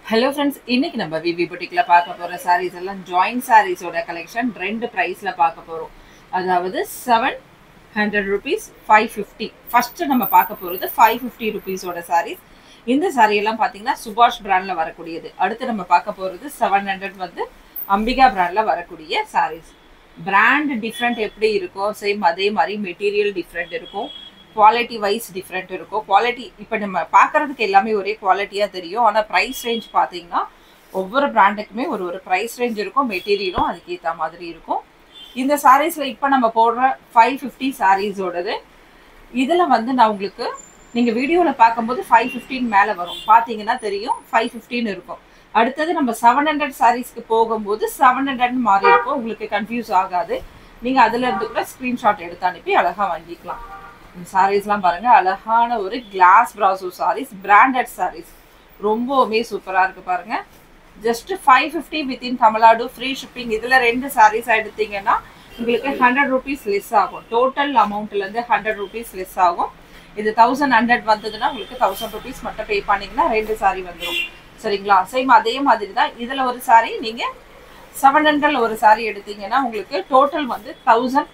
hello friends இன்னைக்கு நம்ம விவி புட்டிக்ல பார்க்க போற சாரீஸ் எல்லாம் ஜாயிண்ட் சாரீஸோட கலெக்ஷன் ரெண்டு ப்ரைஸ்ல பார்க்க போறோம் அதாவது seven hundred rupees five fifty first நம்ம பார்க்க போறது ஃபைவ் ஃபிஃப்டி ருபீஸோட சாரீஸ் இந்த saree எல்லாம் பார்த்தீங்கன்னா சுபாஷ் பிராண்ட்ல வரக்கூடியது அடுத்து நம்ம பார்க்க போறது செவன் ஹண்ட்ரட் வந்து அம்பிகா பிராண்ட்ல வரக்கூடிய சாரீஸ் பிராண்ட் டிஃப்ரெண்ட் எப்படி இருக்கோ சேம் அதே மாதிரி மெட்டீரியல் டிஃப்ரெண்ட் இருக்கும் குவாலிட்டி வைஸ் டிஃப்ரெண்ட் இருக்கும் குவாலிட்டி இப்போ நம்ம பார்க்கறதுக்கு எல்லாமே ஒரே குவாலிட்டியாக தெரியும் ஆனால் ப்ரைஸ் ரேஞ்ச் பார்த்தீங்கன்னா ஒவ்வொரு பிராண்டுக்குமே ஒரு ஒரு ப்ரைஸ் ரேஞ்ச் இருக்கும் மெட்டீரியலும் அதுக்கேற்ற மாதிரி இருக்கும் இந்த சாரீஸில் இப்போ நம்ம போடுற ஃபைவ் ஃபிஃப்டி சாரீஸோடது இதில் வந்து நான் உங்களுக்கு நீங்கள் வீடியோவில் பார்க்கும்போது ஃபைவ் ஃபிஃப்டின் மேலே வரும் பார்த்தீங்கன்னா தெரியும் ஃபைவ் ஃபிஃப்டின் இருக்கும் அடுத்தது நம்ம செவன் ஹண்ட்ரட் சாரீஸ்க்கு போகும்போது செவன் ஹண்ட்ரட்னு மாறி இருக்கும் உங்களுக்கு கன்ஃபியூஸ் ஆகாது நீங்கள் அதுல இருந்து கூட ஸ்க்ரீன்ஷாட் எடுத்து அனுப்பி அழகாக வாங்கிக்கலாம் இந்த சாரீஸ்லாம் பாருங்க அழகான ஒரு glass brasso saris branded saris ரொம்பவுமே சூப்பராக இருக்கு பாருங்க just five fifty within Tamil Nadu free shipping இதில் ரெண்டு சாரீஸ் எடுத்தீங்கன்னா உங்களுக்கு ஹண்ட்ரட் ருபீஸ் லெஸ் ஆகும் டோட்டல் அமௌண்ட்லேருந்து ஹண்ட்ரட் ருபீஸ் லெஸ் ஆகும் இது தௌசண்ட் ஹண்ட்ரட் வந்ததுன்னா உங்களுக்கு தௌசண்ட் ருபீஸ் மட்டும் பே பண்ணீங்கன்னா ரெண்டு சாரீ வந்துடும் சரிங்களா சேம் அதே மாதிரி தான் இதில் ஒரு சாரீ நீங்கள் செவன் ஹண்ட்ரட்ல ஒரு சாரீ எடுத்தீங்கன்னா உங்களுக்கு டோட்டல் வந்து தௌசண்ட்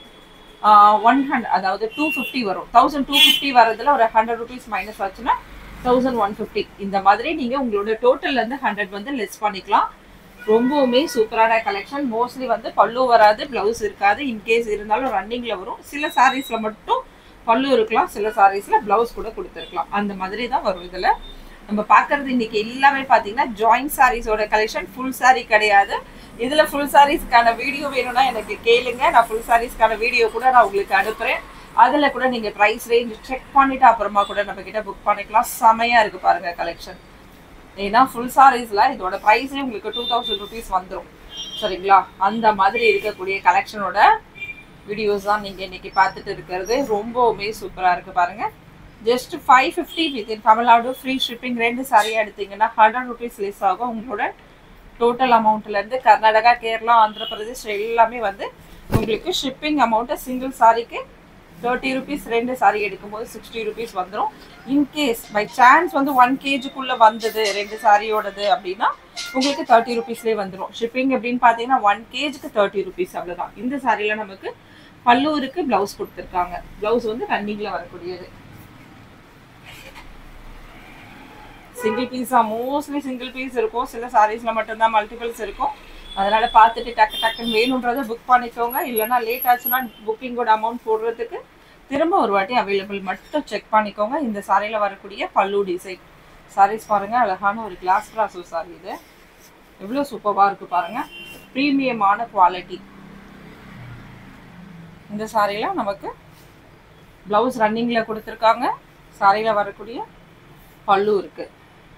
ஒன் ஹண்ட்ரட் அதாவது டூ ஃபிஃப்டி வரும் தௌசண்ட் டூ ஃபிஃப்டி வரதுல ஒரு ஹண்ட்ரட் ருபீஸ் மைனஸ் ஆச்சுன்னா தௌசண்ட் ஒன் ஃபிஃப்டி இந்த மாதிரி நீங்கள் உங்களோட டோட்டல்லேருந்து ஹண்ட்ரட் வந்து லெஸ் பண்ணிக்கலாம் ரொம்பவுமே சூப்பரான கலெக்ஷன் மோஸ்ட்லி வந்து பல்லு வராது ப்ளவுஸ் இருக்காது இன்கேஸ் இருந்தாலும் ரன்னிங்கில் வரும் சில சாரீஸில் மட்டும் பல்லு இருக்கலாம் சில சாரீஸில் ப்ளவுஸ் கூட கொடுத்துருக்கலாம் அந்த மாதிரி தான் வரும் இதில் நம்ம பார்க்கறது இன்னைக்கு எல்லாமே பார்த்தீங்கன்னா ஜாயிண்ட் சாரீஸோட கலெக்ஷன் ஃபுல் சாரீ கிடையாது இதில் ஃபுல் சாரீஸ்க்கான வீடியோ வேணும்னா எனக்கு கேளுங்க நான் ஃபுல் சாரீஸ்க்கான வீடியோ கூட நான் உங்களுக்கு அனுப்புகிறேன் அதில் கூட நீங்கள் ப்ரைஸ் ரேஞ்ச் செக் பண்ணிவிட்டு அப்புறமா கூட நம்ம கிட்ட புக் பண்ணிக்கலாம் செமையாக இருக்குது பாருங்கள் கலெக்ஷன் ஏன்னா ஃபுல் சாரீஸில் இதோட ப்ரைஸே உங்களுக்கு டூ தௌசண்ட் ருபீஸ் வந்துடும் சரிங்களா அந்த மாதிரி இருக்கக்கூடிய கலெக்ஷனோட வீடியோஸ் தான் நீங்கள் இன்னைக்கு பார்த்துட்டு இருக்கிறது ரொம்பவுமே சூப்பராக இருக்குது பாருங்கள் just five fifty within Tamil Nadu free shipping ரெண்டு சாரியாக எடுத்தீங்கன்னா ஹண்ட்ரட் ருபீஸ் லெஸ் ஆகும் உங்களோட டோட்டல் அமௌண்ட்லேருந்து கர்நாடகா கேரளா ஆந்திர பிரதேஷ் எல்லாமே வந்து உங்களுக்கு ஷிப்பிங் அமௌண்ட்டு சிங்கிள் சாரிக்கு தேர்ட்டி ருபீஸ் ரெண்டு சாரி எடுக்கும்போது சிக்ஸ்டி ருபீஸ் வந்துடும் இன்கேஸ் பை சான்ஸ் வந்து ஒன் கேஜுக்குள்ளே வந்தது ரெண்டு சாரியோடது அப்படின்னா உங்களுக்கு தேர்ட்டி ருபீஸ்லேயே வந்துடும் ஷிப்பிங் எப்படின்னு பார்த்தீங்கன்னா ஒன் கேஜுக்கு தேர்ட்டி ருபீஸ் அவ்வளோதான் இந்த சாரியில் நமக்கு பல்லு இருக்கு ப்ளவுஸ் கொடுத்துருக்காங்க ப்ளவுஸ் வந்து ரன்னிங்கில் வரக்கூடியது சிங்கிள் பீஸாக மோஸ்ட்லி சிங்கிள் பீஸ் இருக்கும் சில சாரீஸில் மட்டும்தான் மல்டிபிள்ஸ் இருக்கும் அதனால் பார்த்துட்டு டக்கு டக்குன்னு வேணுன்றதை புக் பண்ணிக்கோங்க இல்லைனா லேட் ஆச்சுன்னா புக்கிங்கோட அமௌண்ட் போடுறதுக்கு திரும்ப ஒரு வாட்டி அவைலபிள் மட்டும் செக் பண்ணிக்கோங்க இந்த சாரியில் வரக்கூடிய பல்லு டிசைன் சாரீஸ் பாருங்கள் அழகான ஒரு கிளாஸ் ப்ராசோ சாரி இது எவ்வளோ சூப்பராக இருக்குது பாருங்கள் ப்ரீமியமான குவாலிட்டி இந்த சாரியில் நமக்கு ப்ளவுஸ் ரன்னிங்கில் கொடுத்துருக்காங்க சாரியில் வரக்கூடிய பல்லு இருக்குது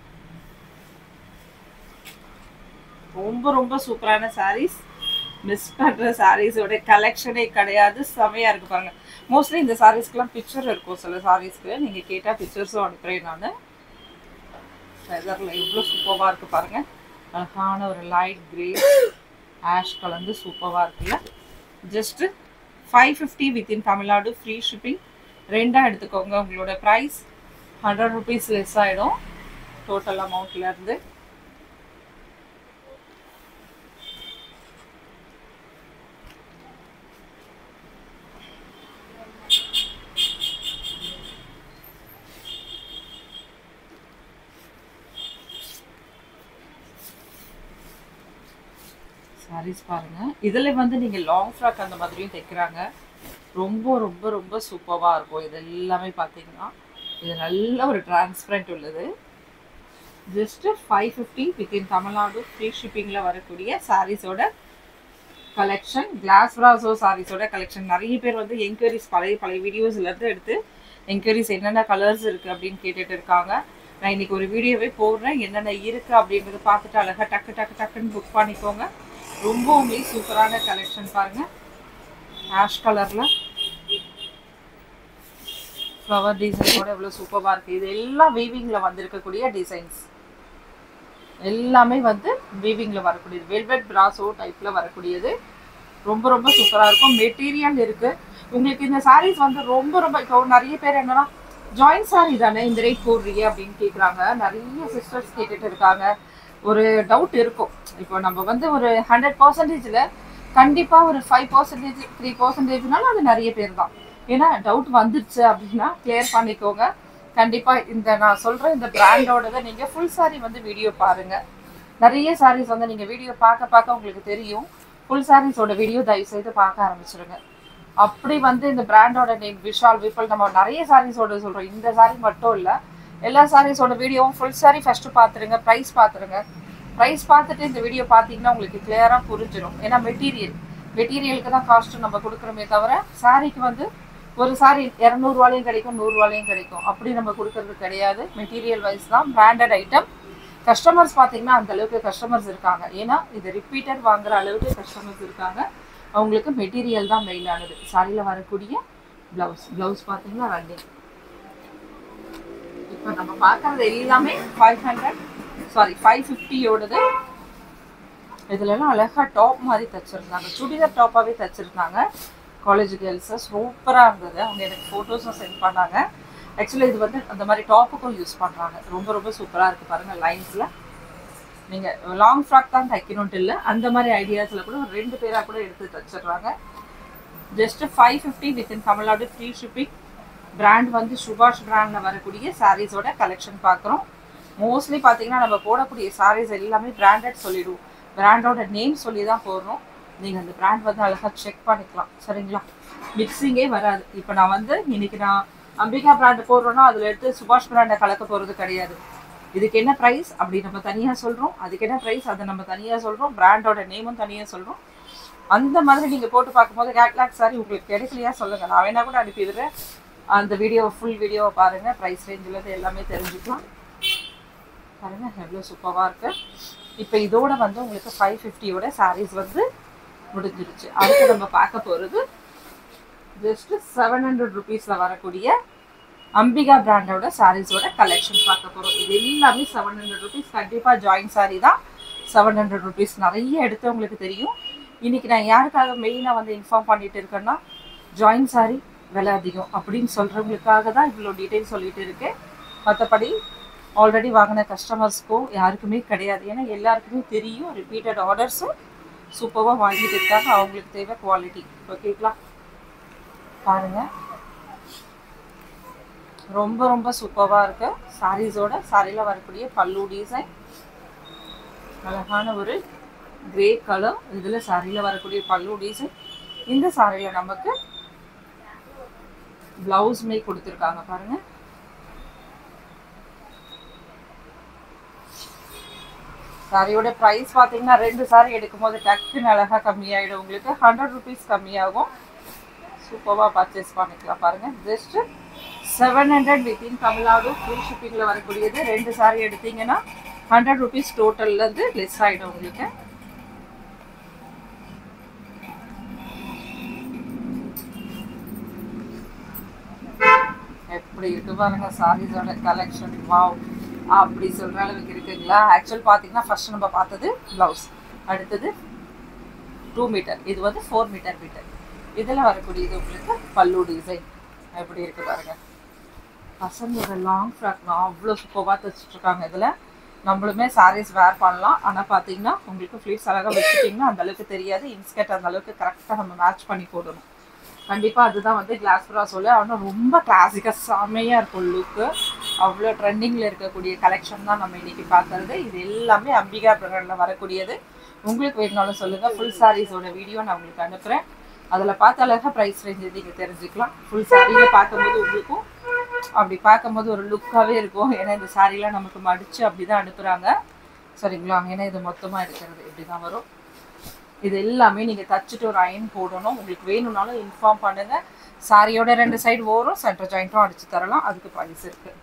ரொம்ப ரொம்ப சூப்பரான சாரீஸ் மிஸ் பண்ணுற சாரீஸோட கலெக்ஷனே கிடையாது செமையாக இருக்கு பாருங்க மோஸ்ட்லி இந்த சாரீஸ்க்கெலாம் பிக்சர் இருக்கும் சில சாரீஸ்க்கு நீங்கள் கேட்டால் பிக்சர்ஸும் அனுப்புகிறேன் நான் ஃபெதரில் எவ்வளோ சூப்பராக இருக்குது பாருங்கள் அழகான ஒரு லைட் கிரே ஆஷ் கலந்து சூப்பராக இருக்குல்ல just five fifty within Tamil Nadu free shipping ரெண்டாக எடுத்துக்கோங்க உங்களோட ப்ரைஸ் ஹண்ட்ரட் ருபீஸ் லெஸ் ஆகிடும் டோட்டல் அமௌண்ட்லேருந்து சாரீஸ் பாருங்க இதில் வந்து நீங்கள் லாங் ஃப்ராக் அந்த மாதிரியும் தைக்கிறாங்க ரொம்ப ரொம்ப ரொம்ப சூப்பராக இருக்கும் இது எல்லாமே பார்த்தீங்கன்னா இது நல்ல ஒரு டிரான்ஸ்பரண்ட் உள்ளது just five fifty within Tamil Nadu free ஷிப்பிங்கில் வரக்கூடிய சாரீஸோட கலெக்ஷன் கிளாஸ் ப்ராசோ சாரீஸோட கலெக்ஷன் நிறைய பேர் வந்து என்கொயரிஸ் பழைய பழைய வீடியோஸ்லேருந்து எடுத்து என்கொயரிஸ் என்னென்ன கலர்ஸ் இருக்குது அப்படின்னு கேட்டுட்டு இருக்காங்க நான் இன்னைக்கு ஒரு வீடியோவே போடுறேன் என்னென்ன இருக்குது அப்படின்றத பார்த்துட்டு அழகாக டக்கு டக்கு டக்குன்னு புக் பண்ணிக்கோங்க ரொம்பவுமே சூப்பரான கலெக்ஷன் பாருங்கள் ஆஷ் கலரில் ஃப்ளவர் டிசைனோட எவ்வளோ சூப்பராக இருக்குது இது எல்லாம் வீவிங்கில் வந்திருக்கக்கூடிய டிசைன்ஸ் எல்லாமே வந்து வீவிங்கில் வரக்கூடியது வெல்வெட் பிராசோ டைப்பில் வரக்கூடியது ரொம்ப ரொம்ப சூப்பராக இருக்கும் மெட்டீரியல் இருக்குது உங்களுக்கு இந்த சாரீஸ் வந்து ரொம்ப ரொம்ப இப்போ நிறைய பேர் என்னன்னா ஜாயின்ட் சாரி தானே இந்த ரேட் போடுறீங்க அப்படின்னு கேட்குறாங்க நிறைய சிஸ்டர்ஸ் கேட்டுட்டு இருக்காங்க ஒரு டவுட் இருக்கும் இப்போ நம்ம வந்து ஒரு ஹண்ட்ரட் பர்சன்டேஜில் கண்டிப்பாக ஒரு ஃபைவ் பர்சன்டேஜ் த்ரீ பர்சன்டேஜ்னாலும் அது நிறைய பேர் தான் ஏன்னா டவுட் வந்துடுச்சு அப்படின்னா கிளியர் பண்ணிக்கோங்க கண்டிப்பாக இந்த நான் சொல்கிற இந்த பிராண்டோடதை நீங்கள் ஃபுல் சாரி வந்து வீடியோ பாருங்கள் நிறைய சாரீஸ் வந்து நீங்கள் வீடியோ பார்க்க பார்க்க உங்களுக்கு தெரியும் ஃபுல் சாரீஸோட வீடியோ தயவு செய்து பார்க்க ஆரம்பிச்சிருங்க அப்படி வந்து இந்த பிராண்டோட நேம் விஷால் விப்பல் நம்ம நிறைய சாரீஸோட சொல்கிறோம் இந்த சாரீ மட்டும் இல்லை எல்லா சாரீஸோட வீடியோவும் ஃபுல் சாரீ ஃபஸ்ட்டு பார்த்துருங்க ப்ரைஸ் பார்த்துருங்க ப்ரைஸ் பார்த்துட்டு இந்த வீடியோ பார்த்தீங்கன்னா உங்களுக்கு கிளியராக புரிஞ்சிடும் ஏன்னா மெட்டீரியல் மெட்டீரியலுக்கு தான் காஸ்ட்டு நம்ம கொடுக்குறோமே தவிர சாரீக்கு வந்து ஒரு சாரி இரநூறுவாலையும் கிடைக்கும் நூறுரூவாலையும் கிடைக்கும் அப்படி நம்ம கொடுக்கறது கிடையாது மெட்டீரியல் வைஸ் தான் பிராண்டட் ஐட்டம் கஸ்டமர்ஸ் பார்த்தீங்கன்னா அந்த அளவுக்கு கஸ்டமர்ஸ் இருக்காங்க ஏன்னா இது ரிப்பீட்டட் வாங்குற அளவுக்கு கஸ்டமர்ஸ் இருக்காங்க அவங்களுக்கு மெட்டீரியல் தான் மெயினானது சாரியில் வரக்கூடிய ப்ளவுஸ் ப்ளவுஸ் பார்த்தீங்கன்னா ரன்னிங் இப்போ நம்ம பார்க்கறது எல்லாமே ஃபைவ் ஹண்ட்ரட் சாரி ஃபைவ் ஃபிஃப்டியோடது இதுலலாம் அழகாக டாப் மாதிரி தச்சிருந்தாங்க சுடிதார் டாப்பாகவே தச்சிருந்தாங்க காலேஜ் கேர்ள்ஸு சூப்பராக இருந்தது அவங்க எனக்கு ஃபோட்டோஸும் சென்ட் பண்ணாங்க ஆக்சுவலி இது வந்து அந்த மாதிரி டாப்புக்கும் யூஸ் பண்ணுறாங்க ரொம்ப ரொம்ப சூப்பராக இருக்குது பாருங்கள் லைன்ஸில் நீங்கள் லாங் ஃப்ராக் தான் தைக்கணும்ட்டு இல்லை அந்த மாதிரி ஐடியாஸில் கூட ஒரு ரெண்டு பேராக கூட எடுத்து தச்சிடுறாங்க just five fifty within Tamil Nadu free shipping brand வந்து சுபாஷ் பிராண்டில் வரக்கூடிய சாரீஸோட கலெக்ஷன் பார்க்குறோம் மோஸ்ட்லி பார்த்தீங்கன்னா நம்ம போடக்கூடிய சாரீஸ் எல்லாமே பிராண்டட் சொல்லிடுவோம் பிராண்டோட நேம் சொல்லி தான் போடுறோம் நீங்கள் அந்த பிராண்ட் வந்து அழகாக செக் பண்ணிக்கலாம் சரிங்களா மிக்சிங்கே வராது இப்போ நான் வந்து இன்னைக்கு நான் அம்பிகா பிராண்ட் போடுறோன்னா அதில் எடுத்து சுபாஷ் பிராண்டை கலக்க போகிறது கிடையாது இதுக்கு என்ன ப்ரைஸ் அப்படி நம்ம தனியாக சொல்கிறோம் அதுக்கு என்ன ப்ரைஸ் அதை நம்ம தனியாக சொல்கிறோம் பிராண்டோட நேமும் தனியாக சொல்கிறோம் அந்த மாதிரி நீங்கள் போட்டு பார்க்கும்போது கேட்லாக் சாரி உங்களுக்கு கிடைக்கலையா சொல்லுங்கள் நான் வேணா கூட அனுப்பி விடுறேன் அந்த வீடியோ ஃபுல் வீடியோவை பாருங்கள் ப்ரைஸ் ரேஞ்சில் எல்லாமே தெரிஞ்சுக்கலாம் பாருங்கள் எவ்வளோ சூப்பராக இருக்குது இப்போ இதோட வந்து உங்களுக்கு ஃபைவ் ஃபிஃப்டியோட சாரீஸ் வந்து முடிஞ்சிருச்சு அடுத்து நம்ம பார்க்க போகிறது ஜஸ்ட் செவன் ஹண்ட்ரட் ருபீஸில் வரக்கூடிய அம்பிகா பிராண்டோட சாரீஸோட கலெக்ஷன் பார்க்க போகிறோம் இது எல்லாமே செவன் ஹண்ட்ரட் ருபீஸ் கண்டிப்பாக ஜாயின் சாரீ தான் செவன் ஹண்ட்ரட் ருபீஸ் நிறைய எடுத்து உங்களுக்கு தெரியும் இன்னைக்கு நான் யாருக்காக மெயினாக வந்து இன்ஃபார்ம் பண்ணிட்டு இருக்கேன்னா ஜாயின் சாரீ விலை அதிகம் அப்படின்னு சொல்கிறவங்களுக்காக தான் இவ்வளோ டீட்டெயில் சொல்லிட்டு இருக்கேன் மற்றபடி ஆல்ரெடி வாங்கின கஸ்டமர்ஸ்க்கோ யாருக்குமே கிடையாது ஏன்னா எல்லாருக்குமே தெரியும் ரிப்பீட்டட் ஆர்டர்ஸும் சூப்பராக வாங்கிட்டு இருக்காங்க அவங்களுக்கு தேவை குவாலிட்டி ஓகேங்களா பாருங்கள் ரொம்ப ரொம்ப சூப்பராக இருக்கு சாரீஸோட சாரியில் வரக்கூடிய பல்லு டிசைன் அழகான ஒரு கிரே கலர் இதில் சாரியில் வரக்கூடிய பல்லு டிசைன் இந்த சாரியில் நமக்கு பிளவுஸ்மே கொடுத்துருக்காங்க பாருங்க சாரியோட ப்ரைஸ் பார்த்தீங்கன்னா ரெண்டு சாரி எடுக்கும்போது டக்குன்னு அழகாக கம்மியாயிடும் உங்களுக்கு ஹண்ட்ரட் ருபீஸ் கம்மியாகும் சூப்பராக பர்ச்சேஸ் பண்ணிக்கலாம் பாருங்கள் just seven hundred within Tamil Nadu free ஷிப்பிங்கில் வரக்கூடியது ரெண்டு சாரி எடுத்தீங்கன்னா ஹண்ட்ரட் ருபீஸ் டோட்டல்லேருந்து லெஸ் ஆகிடும் உங்களுக்கு எப்படி இருக்கு பாருங்க சாரீஸோட கலெக்ஷன் வாவ் அப்படி சொல்கிற அளவுக்கு இருக்குங்களா ஆக்சுவல் பார்த்தீங்கன்னா ஃபர்ஸ்ட் நம்ம பார்த்தது ப்ளவுஸ் அடுத்தது டூ மீட்டர் இது வந்து ஃபோர் மீட்டர் மீட்டர் இதில் வரக்கூடியது உங்களுக்கு பல்லு டிசைன் எப்படி இருக்கு பாருங்க பசங்களோட லாங் ஃப்ராக் நான் அவ்வளோ சூப்பராக தைச்சிட்ருக்காங்க இதில் நம்மளுமே சாரீஸ் வேர் பண்ணலாம் ஆனால் பார்த்தீங்கன்னா உங்களுக்கு ஃப்ளீட்ஸ் அழகாக வச்சுட்டிங்கன்னா அந்த அளவுக்கு தெரியாது இன்ஸ்கர்ட் அந்த அளவுக்கு கரெக்டாக நம்ம மேட்ச் பண்ணி போடணும் கண்டிப்பாக அதுதான் வந்து கிளாஸ் ப்ரா சொல்லு ஆனால் ரொம்ப கிளாசிக்காக செம்மையாக இருக்கும் லுக்கு அவ்வளோ ட்ரெண்டிங்கில் இருக்கக்கூடிய கலெக்ஷன் தான் நம்ம இன்னைக்கு பார்க்கறது இது எல்லாமே அம்பிகா பிராண்டில் வரக்கூடியது உங்களுக்கு வேணுனாலும் சொல்லுங்கள் ஃபுல் சாரீஸோட வீடியோ நான் உங்களுக்கு அனுப்புகிறேன் அதில் பார்த்த அழகாக ப்ரைஸ் ரேஞ்ச் நீங்கள் தெரிஞ்சுக்கலாம் ஃபுல் சாரியில் பார்க்கும்போது உங்களுக்கும் அப்படி பார்க்கும்போது ஒரு லுக்காகவே இருக்கும் ஏன்னா இந்த சாரீலாம் நமக்கு மடித்து அப்படி தான் அனுப்புகிறாங்க சரிங்களா ஏன்னா இது மொத்தமாக இருக்கிறது இப்படி தான் வரும் இது எல்லாமே நீங்கள் தச்சுட்டு ஒரு அயன் போடணும் உங்களுக்கு வேணும்னாலும் இன்ஃபார்ம் பண்ணுங்கள் சாரியோட ரெண்டு சைடு ஓரும் சென்டர் ஜாயிண்ட்டும் அடிச்சு தரலாம் அதுக்கு ப்ரைஸ் இருக்குது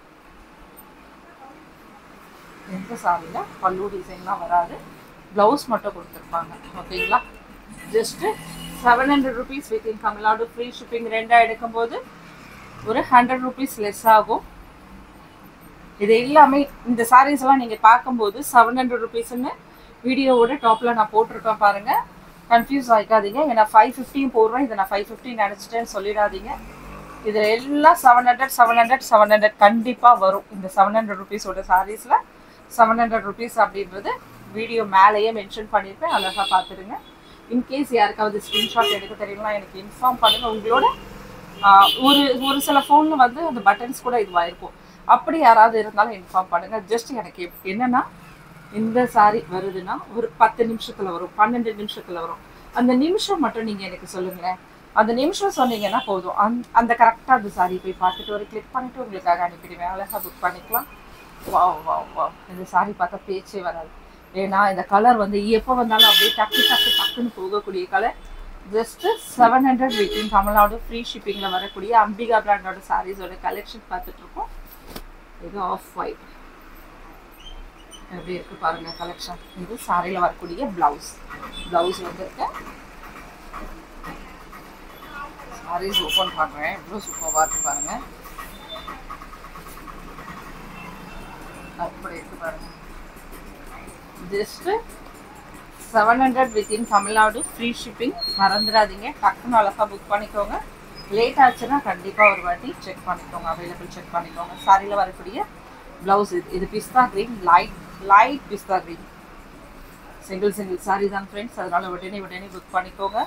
எந்த சாரியில் பல்லு டிசைன்லாம் வராது ப்ளவுஸ் மட்டும் கொடுத்துருப்பாங்க ஓகேங்களா just seven hundred rupees within Tamil Nadu free shipping ரெண்டாக எடுக்கும்போது ஒரு ஹண்ட்ரட் ருபீஸ் லெஸ் ஆகும் இது எல்லாமே இந்த சாரீஸ் எல்லாம் நீங்கள் பார்க்கும்போது செவன் ஹண்ட்ரட் ருபீஸ்ன்னு வீடியோவோட டாப்பில் நான் போட்டிருக்கேன் பாருங்கள் கன்ஃபியூஸ் ஆகிக்காதீங்க ஏன்னா ஃபைவ் ஃபிஃப்டியும் போடுறேன் இதை நான் ஃபைவ் ஃபிஃப்டி நினச்சிட்டேன்னு சொல்லிடாதீங்க இதில் எல்லாம் seven hundred seven hundred seven hundred கண்டிப்பாக வரும் இந்த செவன் ஹண்ட்ரட் ருபீஸோட சாரீஸில் செவன் ஹண்ட்ரட் ருபீஸ் அப்படின்றது வீடியோ மேலேயே மென்ஷன் பண்ணியிருப்பேன் அழகாக பார்த்துருங்க இன்கேஸ் யாருக்காவது ஸ்க்ரீன்ஷாட் எடுக்க தெரியலனா எனக்கு இன்ஃபார்ம் பண்ணுங்கள் உங்களோட ஆஹ், ஒரு ஒரு சில ஃபோனில் வந்து அந்த பட்டன்ஸ் கூட இதுவாக இருக்கும் அப்படி யாராவது இருந்தாலும் இன்ஃபார்ம் பண்ணுங்கள் ஜஸ்ட் எனக்கு எப்- என்னன்னா இந்த சாரி வருதுன்னா ஒரு பத்து நிமிஷத்தில் வரும் பன்னெண்டு நிமிஷத்தில் வரும் அந்த நிமிஷம் மட்டும் நீங்கள் எனக்கு சொல்லுங்களேன் அந்த நிமிஷம் சொன்னீங்கன்னா போதும் அந் அந்த கரெக்டாக அந்த சாரி போய் பார்த்துட்டு ஒரு கிளிக் பண்ணிட்டு உங்களுக்காக அனுப்பிடுவேன் அழகாக புக் பண்ணிக்கலாம் வா வா வா இந்த சாரி பார்த்தா பேச்சே வராது ஏன்னா இந்த கலர் வந்து எப்போ வந்தாலும் அப்படியே டக்கு டக்கு டக்குன்னு போகக்கூடிய colour just seven hundred within Tamil Nadu free ஷிப்பிங்கில் வரக்கூடிய அம்பிகா பிராண்டோட சாரீஸோட கலெக்ஷன் பார்த்துட்டு இருக்கோம் இது ஆஃப் ஒயிட் எப்படி இருக்கு பாருங்க கலெக்ஷன் இது சாரியில் வரக்கூடிய பிளவுஸ் பிளவுஸ் வந்துருக்கு சாரீஸ் ஓப்பன் பண்ணுறேன் எவ்வளோ சூப்பராக இருக்கு பாருங்க அப்படி இருக்கு பாருங்க just seven hundred within Tamil Nadu free shipping மறந்துடாதீங்க டக்குன்னு அழகாக புக் பண்ணிக்கோங்க லேட் ஆச்சுன்னா கண்டிப்பாக ஒரு வாட்டி செக் பண்ணிக்கோங்க அவைலபிள் செக் பண்ணிக்கோங்க சாரியில் வரக்கூடிய ப்ளவுஸ் இது இது pista green light light pista green single single sari தான் ஃப்ரெண்ட்ஸ் அதனால உடனே உடனே புக் பண்ணிக்கோங்க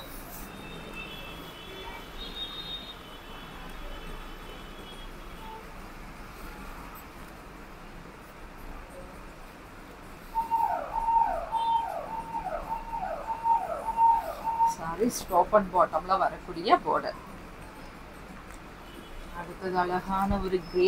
சாரி ஸ்டாப் அண்ட் பாட்டம்ல வரக்கூடிய border அடுத்தது அழகான ஒரு கிரே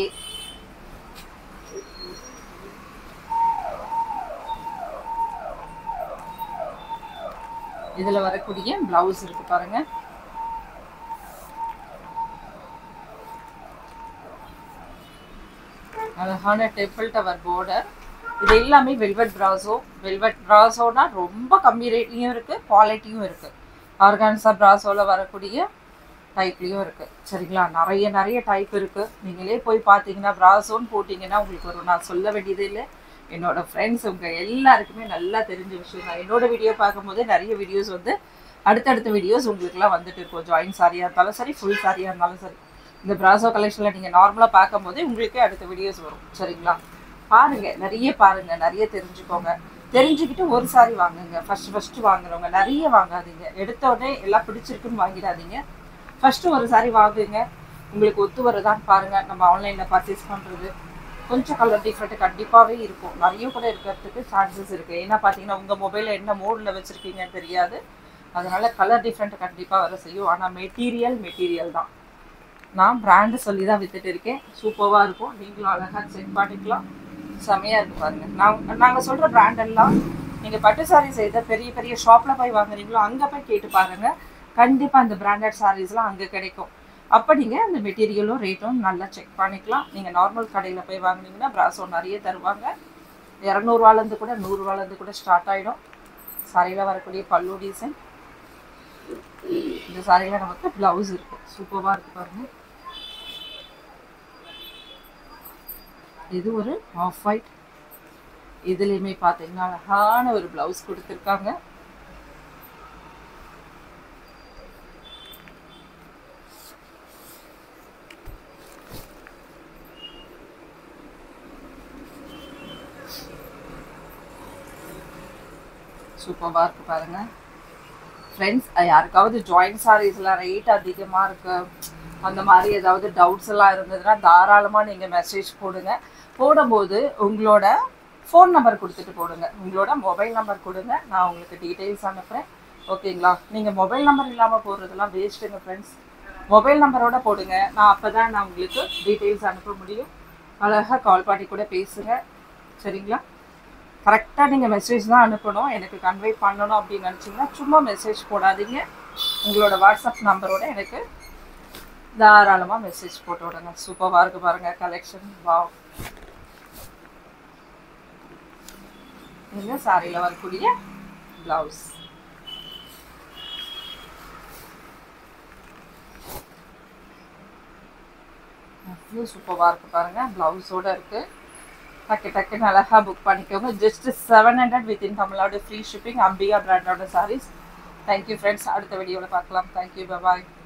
இதுல வரக்கூடிய பிளவுஸ் இருக்கு பாருங்க அழகான டெம்பிள் டவர் border இது எல்லாமே வெல்வெட் பிராசோ வெல்வெட் பிராசோனா ரொம்ப கம்மி ரேட்லயும் இருக்கு குவாலிட்டியும் இருக்கு ஆர்கான்சா பிராசோல வரக்கூடிய டைப்லயும் இருக்கு சரிங்களா நிறைய நிறைய டைப் இருக்கு நீங்களே போய் பார்த்தீங்கன்னா பிராசோன்னு போட்டிங்கன்னா உங்களுக்கு ஒரு நான் சொல்ல வேண்டியது இல்லை என்னோட ஃப்ரெண்ட்ஸ் உங்க எல்லாருக்குமே நல்லா தெரிஞ்ச விஷயம் தான் என்னோட வீடியோ பார்க்கும்போது நிறைய வீடியோஸ் வந்து அடுத்தடுத்த வீடியோஸ் உங்களுக்குலாம் வந்துட்டு இருக்கும் ஜாயின் சாரியாக இருந்தாலும் சரி ஃபுல் சாரியாக இருந்தாலும் சரி இந்த பிராசோ கலெக்ஷனில் நீங்கள் நார்மலாக பார்க்கும்போது உங்களுக்கே அடுத்த வீடியோஸ் வரும் சரிங்களா பாருங்க நிறைய பாருங்க நிறைய தெரிஞ்சுக்கோங்க தெரிஞ்சுக்கிட்டு ஒரு சாரி வாங்குங்க ஃபர்ஸ்ட் ஃபர்ஸ்ட் வாங்குறவங்க நிறைய வாங்காதீங்க எடுத்த உடனே எல்லாம் பிடிச்சிருக்குன்னு வாங்கிடாதீங்க ஃபர்ஸ்ட் ஒரு சாரி வாங்குங்க உங்களுக்கு ஒத்து வருதான்னு பாருங்க நம்ம ஆன்லைனில் பர்ச்சேஸ் பண்ணுறது கொஞ்சம் கலர் டிஃப்ரெண்ட் கண்டிப்பாகவே இருக்கும் நிறைய கூட இருக்கிறதுக்கு சான்சஸ் இருக்குது ஏன்னா பார்த்தீங்கன்னா உங்கள் மொபைலில் என்ன மோடில் வச்சுருக்கீங்கன்னு தெரியாது அதனால கலர் டிஃப்ரெண்ட் கண்டிப்பாக வர செய்யும் ஆனால் மெட்டீரியல் மெட்டீரியல் தான் நான் பிராண்டு சொல்லி தான் வித்துட்டு இருக்கேன் சூப்பராக இருக்கும் நீங்களும் அழகாக செக் பண்ணிக்கலாம் செமையாக இருக்கு பாருங்க நான் நாங்கள் சொல்கிற பிராண்ட் எல்லாம் நீங்கள் பட்டு சாரி செய்த பெரிய பெரிய ஷாப்பில் போய் வாங்குறீங்களோ அங்கே போய் கேட்டு பாருங்க கண்டிப்பாக இந்த பிராண்டட் சாரீஸ்லாம் அங்கே கிடைக்கும் அப்போ நீங்கள் அந்த மெட்டீரியலும் ரேட்டும் நல்லா செக் பண்ணிக்கலாம் நீங்கள் நார்மல் கடையில் போய் வாங்குனீங்கன்னா பிராசோ நிறைய தருவாங்க இரநூறுவாலேருந்து கூட நூறுரூவாலேருந்து கூட ஸ்டார்ட் ஆகிடும் சாரியில் வரக்கூடிய பல்லு டிசைன் இந்த சாரியில் நமக்கு ப்ளவுஸ் இருக்கு சூப்பராக இருக்கு பாருங்க இது ஒரு ஆஃப் ஒயிட் இதுலேயுமே பார்த்தீங்கன்னா அழகான ஒரு ப்ளவுஸ் கொடுத்துருக்காங்க சூப்பராக இருக்கு பாருங்க ஃப்ரெண்ட்ஸ் யாருக்காவது ஜாயின்ட் சாரீஸ்லாம் ரேட் அதிகமாக இருக்கு அந்த மாதிரி ஏதாவது டவுட்ஸ் எல்லாம் இருந்ததுன்னா தாராளமாக நீங்கள் மெசேஜ் போடுங்க போடும்போது உங்களோட ஃபோன் நம்பர் கொடுத்துட்டு போடுங்க உங்களோட மொபைல் நம்பர் கொடுங்க நான் உங்களுக்கு டீட்டெயில்ஸ் அனுப்புகிறேன் ஓகேங்களா நீங்கள் மொபைல் நம்பர் இல்லாமல் போடுறதெல்லாம் வேஸ்ட்டுங்க ஃப்ரெண்ட்ஸ் மொபைல் நம்பரோட போடுங்க நான் அப்போ தான் நான் உங்களுக்கு டீட்டெயில்ஸ் அனுப்ப முடியும் அழகாக கால் பண்ணி கூட பேசுங்க சரிங்களா கரெக்டாக நீங்கள் மெசேஜ் தான் அனுப்பணும் எனக்கு கன்வே பண்ணணும் அப்படின்னு நினச்சிங்கன்னா சும்மா மெசேஜ் போடாதீங்க உங்களோட வாட்ஸ்அப் நம்பரோட எனக்கு தாராளமாக மெசேஜ் போட்டு விடுங்க சூப்பராக இருக்கு பாருங்க கலெக்ஷன் வா இந்த சாரியில் வரக்கூடிய ப்ளவுஸ் அவ்வளோ சூப்பராக இருக்கு பாருங்க ப்ளவுஸோட இருக்கு டக்கு டக்குன்னு அழகாக புக் பண்ணிக்கோங்க just seven hundred within Tamil Nadu free shipping Ambika பிராண்டோட சாரீஸ் தேங்க்யூ ஃப்ரெண்ட்ஸ் அடுத்த வீடியோவில் பார்க்கலாம் தேங்க்யூ பாய்